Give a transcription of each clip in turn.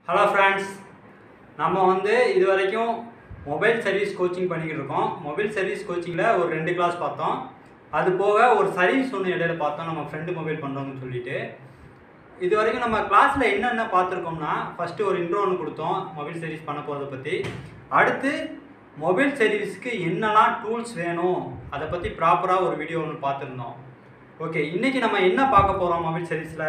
hello friends நம்ம வந்து இது வரைக்கும் மொபைல் சர்வீஸ் கோச்சிங் பண்ணிக்கிட்டு இருக்கோம் மொபைல் சர்வீஸ் கோச்சிங்கில் ஒரு ரெண்டு கிளாஸ் பார்த்தோம் அது போக ஒரு சர்வீஸ் ஒன்று இடையில பார்த்தோம் நம்ம ஃப்ரெண்டு மொபைல் பண்ணுறோம்னு சொல்லிட்டு இது வரைக்கும் நம்ம கிளாஸில் என்னென்ன பார்த்துருக்கோம்னா ஃபஸ்ட்டு ஒரு இன்ட்ரோ ஒன்று கொடுத்தோம் மொபைல் சர்வீஸ் பண்ண போகிறத பற்றி அடுத்து மொபைல் சர்வீஸ்க்கு என்னெல்லாம் டூல்ஸ் வேணும் அதை பற்றி ப்ராப்பராக ஒரு வீடியோ ஒன்று பார்த்துருந்தோம் ஓகே இன்றைக்கி நம்ம என்ன பார்க்க போகிறோம் மொபைல் சர்வீஸில்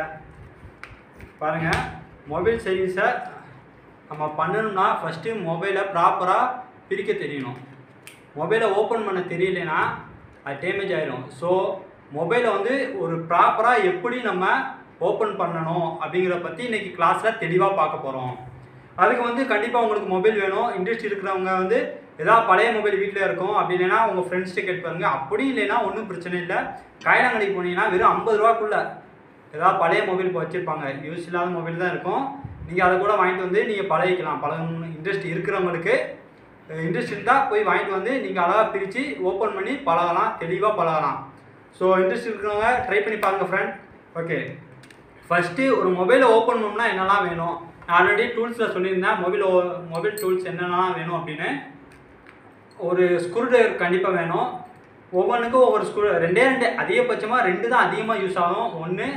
பாருங்கள் மொபைல் சர்வீஸை நம்ம பண்ணணும்னா ஃபஸ்ட்டு மொபைலை ப்ராப்பராக பிரிக்க தெரியணும் மொபைலை ஓப்பன் பண்ண தெரியலனா அது டேமேஜ் ஆயிடும் ஸோ மொபைலை வந்து ஒரு ப்ராப்பராக எப்படி நம்ம ஓப்பன் பண்ணணும் அப்படிங்கிறத பற்றி இன்றைக்கி கிளாஸில் தெளிவாக பார்க்க போகிறோம் அதுக்கு வந்து கண்டிப்பாக உங்களுக்கு மொபைல் வேணும் இன்ட்ரெஸ்ட் இருக்கிறவங்க வந்து ஏதாவது பழைய மொபைல் வீட்டில் இருக்கும் அப்படி இல்லைன்னா உங்கள் ஃப்ரெண்ட்ஸ்ட்டு கேட்டு பாருங்க அப்படி இல்லைன்னா ஒன்றும் பிரச்சனை இல்லை காயிலாங்கடைக்கு போனீங்கன்னா வெறும் ஐம்பது ரூபாக்குள்ள ஏதாவது பழைய மொபைல் இப்போ வச்சுருப்பாங்க யூஸ் இல்லாத மொபைல் தான் இருக்கும் நீங்கள் அதை கூட வாங்கிட்டு வந்து நீங்கள் பழகிக்கலாம் பழகணும்னு இன்ட்ரெஸ்ட் இருக்கிறவங்களுக்கு இன்ட்ரெஸ்ட் இருந்தால் போய் வாங்கிட்டு வந்து நீங்கள் அழகாக பிரித்து ஓப்பன் பண்ணி பழகலாம் தெளிவாக பழகலாம் ஸோ இன்ட்ரெஸ்ட் இருக்கிறவங்க ட்ரை பண்ணி பாருங்கள் ஃப்ரெண்ட் ஓகே ஃபஸ்ட்டு ஒரு மொபைலை ஓப்பன் பண்ணணும்னா என்னெல்லாம் வேணும் நான் ஆல்ரெடி டூல்ஸில் சொல்லியிருந்தேன் மொபைல் மொபைல் டூல்ஸ் என்னென்னலாம் வேணும் அப்படின்னு ஒரு ஸ்க்ரூ டிரைவர் கண்டிப்பாக வேணும் ஒவ்வொன்றுக்கும் ஒவ்வொரு ஸ்க்ரூ ரெண்டே ரெண்டு அதிகபட்சமாக ரெண்டு தான் அதிகமாக யூஸ் ஆகும் ஒன்று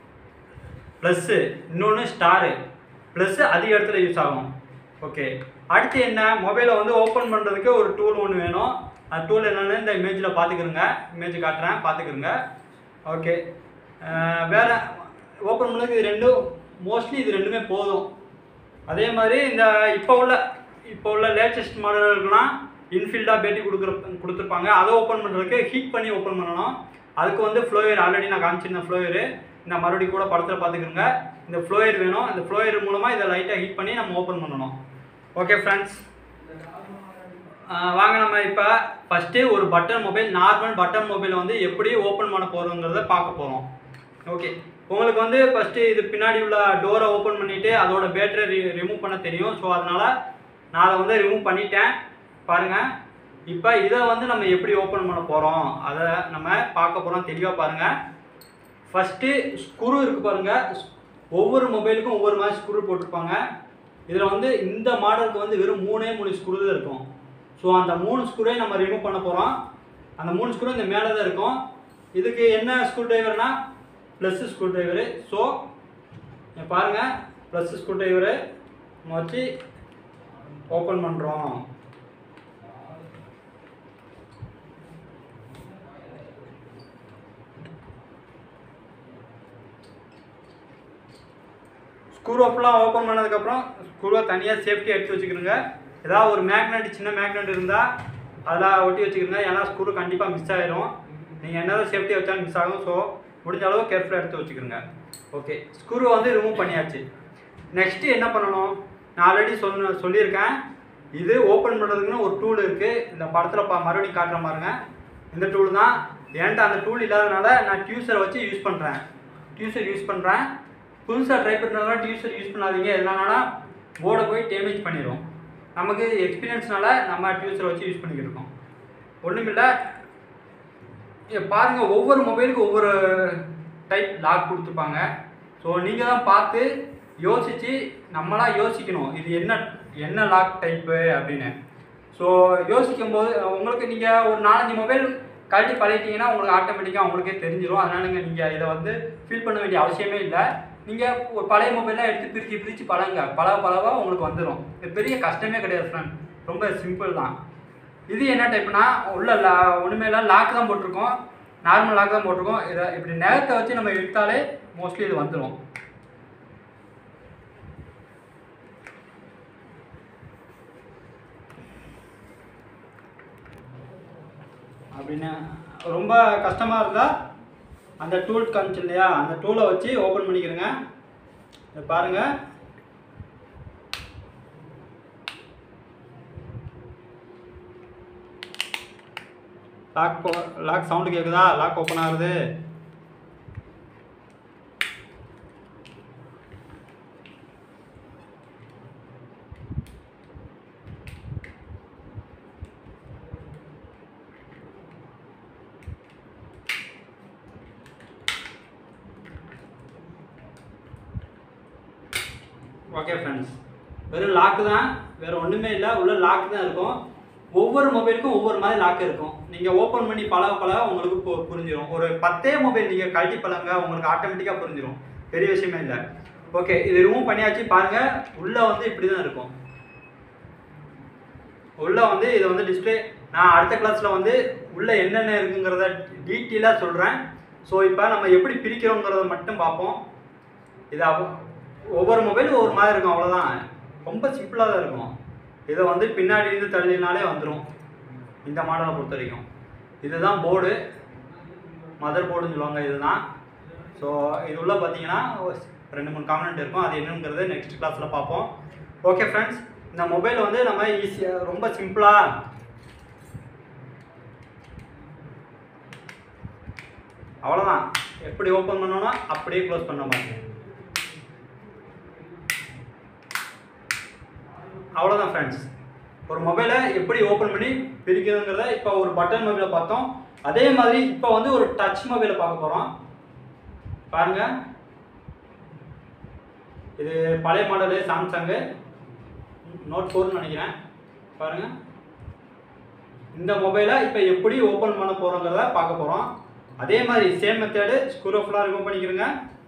ப்ளஸ்ஸு இன்னொன்று ஸ்டாரு ப்ளஸ்ஸு அதிக இடத்துல யூஸ் ஆகும் ஓகே அடுத்து என்ன மொபைலை வந்து ஓப்பன் பண்ணுறதுக்கு ஒரு டூல் ஒன்று வேணும் அந்த டூல் என்னென்னு இந்த இமேஜில் பார்த்துக்கிறங்க இமேஜ் காட்டுறேன் பார்த்துக்கிறங்க ஓகே வேறு ஓப்பன் பண்ணுறதுக்கு இது ரெண்டும் மோஸ்ட்லி இது ரெண்டுமே போதும் அதே மாதிரி இந்த இப்போ உள்ள இப்போ உள்ள லேட்டஸ்ட் மாடல்கள்லாம் இன்ஃபீல்டாக பேட்டி கொடுக்குற கொடுத்துருப்பாங்க அதை ஓப்பன் பண்ணுறதுக்கு ஹீட் பண்ணி ஓப்பன் பண்ணணும் அதுக்கு வந்து ஃப்ளோயர் ஆல்ரெடி நான் காமிச்சிருந்தேன் ஃப்ளோயரு இந்த மறுபடியும் கூட படத்தில் பார்த்துக்கிறோங்க இந்த ஃப்ளோயர் வேணும் இந்த ஃப்ளோயர் மூலமாக இதை லைட்டாக ஹீட் பண்ணி நம்ம ஓப்பன் பண்ணணும் ஓகே ஃப்ரெண்ட்ஸ் வாங்க நம்ம இப்போ ஃபஸ்ட்டு ஒரு பட்டன் மொபைல் நார்மல் பட்டன் மொபைலை வந்து எப்படி ஓப்பன் பண்ண போகிறோங்கிறத பார்க்க போகிறோம் ஓகே உங்களுக்கு வந்து ஃபஸ்ட்டு இது பின்னாடி உள்ள டோரை ஓப்பன் பண்ணிவிட்டு அதோட பேட்டரி ரிமூவ் பண்ண தெரியும் ஸோ அதனால் நான் அதை வந்து ரிமூவ் பண்ணிட்டேன் பாருங்கள் இப்போ இதை வந்து நம்ம எப்படி ஓப்பன் பண்ண போகிறோம் அதை நம்ம பார்க்க போகிறோம் தெளிவாக பாருங்கள் ஃபஸ்ட்டு ஸ்க்ரூ இருக்குது பாருங்கள் ஒவ்வொரு மொபைலுக்கும் ஒவ்வொரு மாதிரி ஸ்க்ரூ போட்டிருப்பாங்க இதில் வந்து இந்த மாடலுக்கு வந்து வெறும் மூணே மூணு ஸ்க்ரூ தான் இருக்கும் ஸோ அந்த மூணு ஸ்க்ரூவே நம்ம ரிமூவ் பண்ண போகிறோம் அந்த மூணு ஸ்க்ரூ இந்த மேலே தான் இருக்கும் இதுக்கு என்ன ஸ்க்ரூ டிரைவர்னா ப்ளஸ் ஸ்க்ரூ டிரைவரு ஸோ பாருங்கள் ப்ளஸ் ஸ்க்ரூ டிரைவரு நம்ம வச்சு ஓப்பன் பண்ணுறோம் ஸ்க்ரூ ஃபுல்லாக ஓப்பன் பண்ணதுக்கப்புறம் ஸ்க்ரூவை தனியாக சேஃப்டி எடுத்து வச்சுக்கிறோங்க ஏதாவது ஒரு மேக்னெட் சின்ன மேக்னெட் இருந்தால் அதில் ஒட்டி வச்சுக்கிறோங்க ஏன்னா ஸ்க்ரூ கண்டிப்பாக மிஸ் ஆயிரும் நீங்கள் என்னதான் சேஃப்டி வச்சாலும் மிஸ் ஆகும் ஸோ முடிஞ்ச அளவு கேர்ஃபுல்லாக எடுத்து வச்சுக்கிறோங்க ஓகே ஸ்க்ரூவை வந்து ரிமூவ் பண்ணியாச்சு நெக்ஸ்ட்டு என்ன பண்ணணும் நான் ஆல்ரெடி சொன்ன சொல்லியிருக்கேன் இது ஓப்பன் பண்ணுறதுக்குன்னு ஒரு டூல் இருக்குது இந்த படத்தில் பா மறுபடியும் காட்டுற பாருங்க இந்த டூல் தான் என்கிட்ட அந்த டூல் இல்லாதனால நான் டியூசரை வச்சு யூஸ் பண்ணுறேன் டியூசர் யூஸ் பண்ணுறேன் புதுசாக ட்ரை பண்ணுறதுனால டியூசர் யூஸ் பண்ணாதீங்க எதனாலனா போர்டை போய் டேமேஜ் பண்ணிடும் நமக்கு எக்ஸ்பீரியன்ஸ்னால நம்ம டியூசரை வச்சு யூஸ் பண்ணிக்கிட்டு இருக்கோம் ஒன்றுமில்லை பாருங்கள் ஒவ்வொரு மொபைலுக்கும் ஒவ்வொரு டைப் லாக் கொடுத்துருப்பாங்க ஸோ நீங்கள் தான் பார்த்து யோசித்து நம்மளாக யோசிக்கணும் இது என்ன என்ன லாக் டைப்பு அப்படின்னு ஸோ யோசிக்கும் போது உங்களுக்கு நீங்கள் ஒரு நாலஞ்சு மொபைல் கழட்டி பழகிட்டீங்கன்னா உங்களுக்கு ஆட்டோமேட்டிக்காக உங்களுக்கே தெரிஞ்சிடும் அதனால் நீங்கள் நீங்கள் இதை வந்து ஃபீல் பண்ண வேண்டிய அவசியமே இல்லை நீங்கள் ஒரு பழைய மொபைல்லாம் எடுத்து பிரித்து பிரித்து பழங்க பழக பழக உங்களுக்கு வந்துடும் இது பெரிய கஷ்டமே கிடையாது ஃப்ரெண்ட் ரொம்ப சிம்பிள் தான் இது என்ன டைப்னா உள்ள லா ஒன்றுமே இல்லை லாக் தான் போட்டிருக்கோம் நார்மல் லாக் தான் போட்டிருக்கோம் இதை இப்படி நேரத்தை வச்சு நம்ம இழுத்தாலே மோஸ்ட்லி இது வந்துடும் அப்படின்னு ரொம்ப கஷ்டமாக இருந்தால் அந்த டூல் காமிச்சு இல்லையா அந்த டூலை வச்சு ஓப்பன் பண்ணிக்கிறேங்க இதை பாருங்கள் லாக் போ லாக் சவுண்டு கேட்குதா லாக் ஓப்பன் ஆகுது ஓகே ஃப்ரெண்ட்ஸ் வெறும் லாக்கு தான் வேற ஒன்றுமே இல்லை உள்ள லாக் தான் இருக்கும் ஒவ்வொரு மொபைலுக்கும் ஒவ்வொரு மாதிரி லாக் இருக்கும் நீங்கள் ஓப்பன் பண்ணி பழக பழக உங்களுக்கு பு- புரிஞ்சிடும் ஒரு பத்தே மொபைல் நீங்கள் கழட்டி பழங்க உங்களுக்கு ஆட்டோமேட்டிக்காக புரிஞ்சிடும் பெரிய விஷயமே இல்லை ஓகே இது ரிமூவ் பண்ணியாச்சு பாருங்க உள்ள வந்து இப்படி தான் இருக்கும் உள்ள வந்து இது வந்து டிஸ்ப்ளே நான் அடுத்த கிளாஸில் வந்து உள்ள என்னென்ன இருக்குங்கிறத டீட்டெயிலாக சொல்கிறேன் ஸோ இப்போ நம்ம எப்படி பிரிக்கிறோங்கிறத மட்டும் பார்ப்போம் இது அவ- ஒவ்வொரு மொபைலும் ஒவ்வொரு மாதிரி இருக்கும் அவ்வளோதான் ரொம்ப சிம்பிளாக தான் இருக்கும் இதை வந்து பின்னாடி இருந்து தள்ளினாலே வந்துடும் இந்த மாடலை பொறுத்த வரைக்கும் இதுதான் போர்டு மதர் போர்டுன்னு சொல்லுவாங்க இதுதான் ஸோ இது உள்ள பார்த்தீங்கன்னா ரெண்டு மூணு காம்பனண்ட் இருக்கும் அது என்னங்கிறது நெக்ஸ்ட் கிளாஸில் பார்ப்போம் ஓகே ஃப்ரெண்ட்ஸ் இந்த மொபைல் வந்து நம்ம ஈஸியாக ரொம்ப சிம்பிளாக அவ்வளோதான் எப்படி ஓப்பன் பண்ணோன்னா அப்படியே க்ளோஸ் பண்ண மாதிரி அவ்வளோதான் ஃப்ரெண்ட்ஸ் ஒரு மொபைலை எப்படி ஓப்பன் பண்ணி பிரிக்கிறதுங்கிறத இப்போ ஒரு பட்டன் மொபைலை பார்த்தோம் அதே மாதிரி இப்போ வந்து ஒரு டச் மொபைலை பார்க்க போகிறோம் பாருங்க இது பழைய மாடலு சாம்சங்கு நோட் ஃபோர்னு நினைக்கிறேன் பாருங்க இந்த மொபைலை இப்போ எப்படி ஓப்பன் பண்ண போகிறோங்கிறத பார்க்க போகிறோம் அதே மாதிரி சேம் மெத்தேடு ஸ்க்ரூ ஃபுல்லாக ரிமூவ் பண்ணிக்கிறோங்க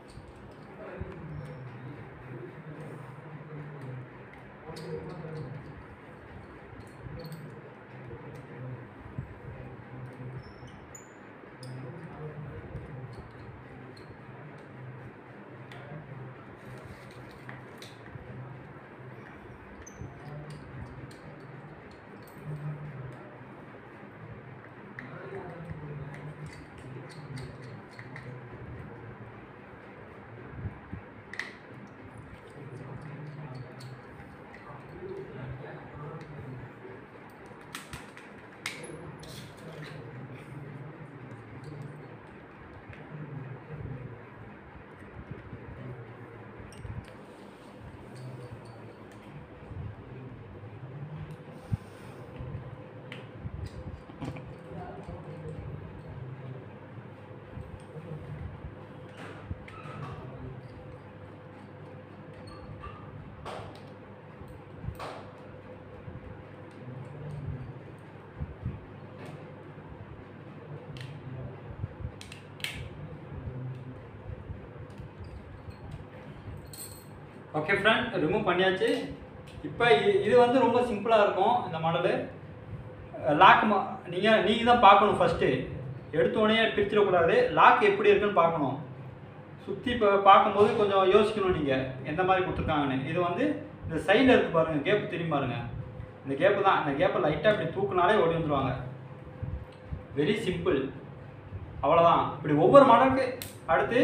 ஓகே ஃப்ரெண்ட் ரிமூவ் பண்ணியாச்சு இப்போ இது வந்து ரொம்ப சிம்பிளாக இருக்கும் இந்த மாடலு லாக் நீங்கள் நீங்கள் தான் பார்க்கணும் ஃபஸ்ட்டு எடுத்தோடனே பிரிச்சிடக்கூடாது லாக் எப்படி இருக்குன்னு பார்க்கணும் சுற்றி இப்போ பார்க்கும்போது கொஞ்சம் யோசிக்கணும் நீங்கள் எந்த மாதிரி கொடுத்துருக்காங்கன்னு இது வந்து இந்த சைடில் இருக்கு பாருங்கள் கேப் திரும்பி பாருங்க இந்த கேப்பு தான் இந்த கேப்பை லைட்டாக இப்படி தூக்குனாலே ஓடி வந்துருவாங்க வெரி சிம்பிள் அவ்வளோதான் இப்படி ஒவ்வொரு மாடலுக்கு அடுத்து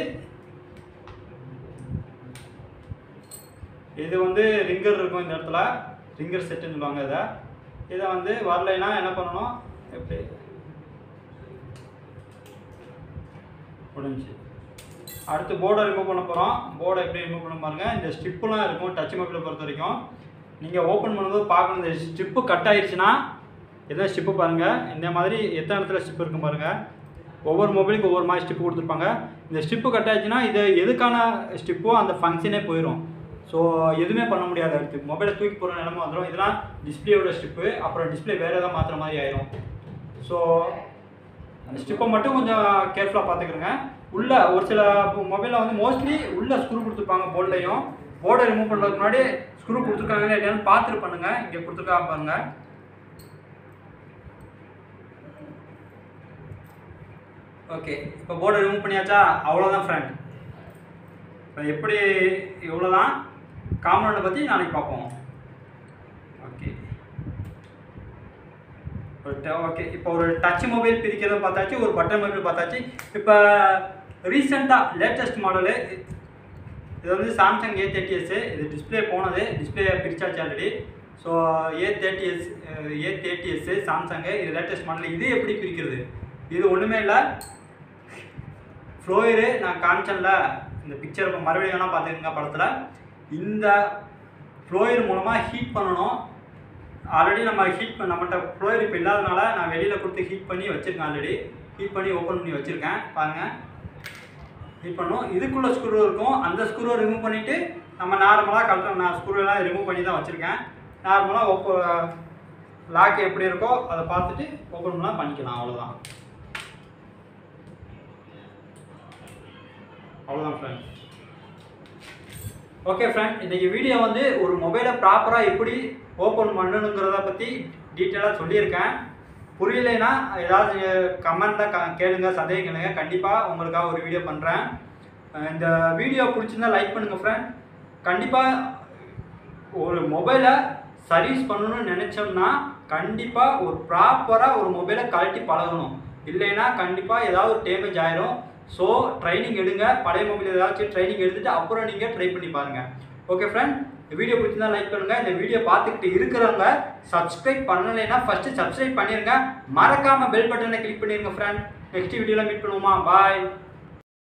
இது வந்து ரிங்கர் இருக்கும் இந்த இடத்துல ரிங்கர் செட்டுன்னு சொல்லுவாங்க இதை இதை வந்து வரலைன்னா என்ன பண்ணணும் எப்படி முடிஞ்சு அடுத்து போர்டை ரிமூவ் பண்ண போகிறோம் போர்டை எப்படி ரிமூவ் பண்ண பாருங்க இந்த ஸ்டிப்புலாம் இருக்கும் டச் மொபைலை பொறுத்த வரைக்கும் நீங்கள் ஓப்பன் பண்ணும்போது பார்க்கணும் இந்த ஸ்டிப்பு கட் ஆயிடுச்சுன்னா எதாவது ஸ்டிப்பு பாருங்கள் இந்த மாதிரி எத்தனை இடத்துல ஸ்டிப் இருக்கும் பாருங்கள் ஒவ்வொரு மொபைலுக்கு ஒவ்வொரு மாதிரி ஸ்டிப்பு கொடுத்துருப்பாங்க இந்த ஸ்டிப்பு கட் ஆயிடுச்சுன்னா இது எதுக்கான ஸ்டிப்போ அந்த ஃபங்க்ஷனே போயிடும் ஸோ எதுவுமே பண்ண முடியாது அடுத்து மொபைலை தூக்கி போகிற நிலமை வந்துடும் இதெல்லாம் டிஸ்பிளேயோட ஸ்டிப்பு அப்புறம் டிஸ்பிளே வேறு ஏதாவது மாற்றுற மாதிரி ஆயிரும் ஸோ அந்த ஸ்டிப்பை மட்டும் கொஞ்சம் கேர்ஃபுல்லாக பார்த்துக்கிறங்க உள்ள ஒரு சில மொபைலில் வந்து மோஸ்ட்லி உள்ள ஸ்க்ரூ கொடுத்துருப்பாங்க போர்ட்லையும் போர்டை ரிமூவ் பண்ணுறதுக்கு முன்னாடி ஸ்க்ரூ கொடுத்துருக்காங்க இல்லையான்னு பார்த்துட்டு பண்ணுங்க இங்கே கொடுத்துருக்காங்க பாருங்க ஓகே இப்போ போர்டை ரிமூவ் பண்ணியாச்சா அவ்வளோதான் ஃப்ரெண்ட் இப்போ எப்படி இவ்வளோதான் காம்பவுண்டை பற்றி நாளைக்கு பார்ப்போம் ஓகே ஓகே இப்போ ஒரு டச் மொபைல் பிரிக்கிறத பார்த்தாச்சு ஒரு பட்டன் மொபைல் பார்த்தாச்சு இப்போ ரீசெண்டாக லேட்டஸ்ட் மாடலு இது வந்து சாம்சங் ஏ தேர்ட்டி எஸ் இது டிஸ்பிளே போனது டிஸ்பிளே பிரிச்சாச்சு already so A thirty S A thirty S Samsung இது லேட்டஸ்ட் மாடல் இது எப்படி பிரிக்கிறது இது ஒன்றுமே இல்லை ஃப்ளோயரு நான் காமிச்சேன்ல இந்த பிக்சர் இப்போ மறுபடியும் வேணால் பார்த்துக்கங்க படத்தில் இந்த ஃப்ளோயர் மூலமாக ஹீட் பண்ணணும் ஆல்ரெடி நம்ம ஹீட் பண்ண நம்மகிட்ட ஃப்ளோயர் இப்போ இல்லாதனால நான் வெளியில் கொடுத்து ஹீட் பண்ணி வச்சுருக்கேன் ஆல்ரெடி ஹீட் பண்ணி ஓப்பன் பண்ணி வச்சுருக்கேன் பாருங்கள் ஹீட் பண்ணும் இதுக்குள்ள ஸ்க்ரூ இருக்கும் அந்த ஸ்க்ரூவை ரிமூவ் பண்ணிவிட்டு நம்ம நார்மலாக கழட்ட நான் ஸ்க்ரூலாம் ரிமூவ் பண்ணி தான் வச்சுருக்கேன் நார்மலாக ஓப்போ லாக் எப்படி இருக்கோ அதை பார்த்துட்டு ஓப்பன் பண்ணலாம் பண்ணிக்கலாம் அவ்வளோதான் அவ்வளோதான் ஃப்ரெண்ட் ஓகே ஃப்ரெண்ட் இன்றைக்கி வீடியோ வந்து ஒரு மொபைலை ப்ராப்பராக எப்படி ஓப்பன் பண்ணணுங்கிறத பற்றி டீட்டெயிலாக சொல்லியிருக்கேன் புரியலைன்னா ஏதாவது கமெண்ட்டில் க கேளுங்க சந்தேகம் கேளுங்க கண்டிப்பாக உங்களுக்காக ஒரு வீடியோ பண்ணுறேன் இந்த வீடியோ பிடிச்சிருந்தா லைக் பண்ணுங்கள் ஃப்ரெண்ட் கண்டிப்பாக ஒரு மொபைலை சர்வீஸ் பண்ணணும்னு நினச்சோம்னா கண்டிப்பாக ஒரு ப்ராப்பராக ஒரு மொபைலை கழட்டி பழகணும் இல்லைன்னா கண்டிப்பாக ஏதாவது ஒரு டேமேஜ் ஆயிரும் ஸோ ட்ரைனிங் எடுங்க பழைய மொபைல் ஏதாச்சும் ட்ரைனிங் எடுத்துட்டு அப்புறம் நீங்கள் ட்ரை பண்ணி பாருங்கள் ஓகே ஃப்ரெண்ட் இந்த வீடியோ பிடிச்சிருந்தா லைக் பண்ணுங்கள் இந்த வீடியோ பார்த்துக்கிட்டு இருக்கிறவங்க சப்ஸ்கிரைப் பண்ணலைன்னா ஃபஸ்ட்டு சப்ஸ்கிரைப் பண்ணிடுங்க மறக்காமல் பெல் பட்டனை கிளிக் பண்ணிடுங்க ஃப்ரெண்ட் நெக்ஸ்ட் வீடியோவில் மீட் பண்ணுவோமா பாய்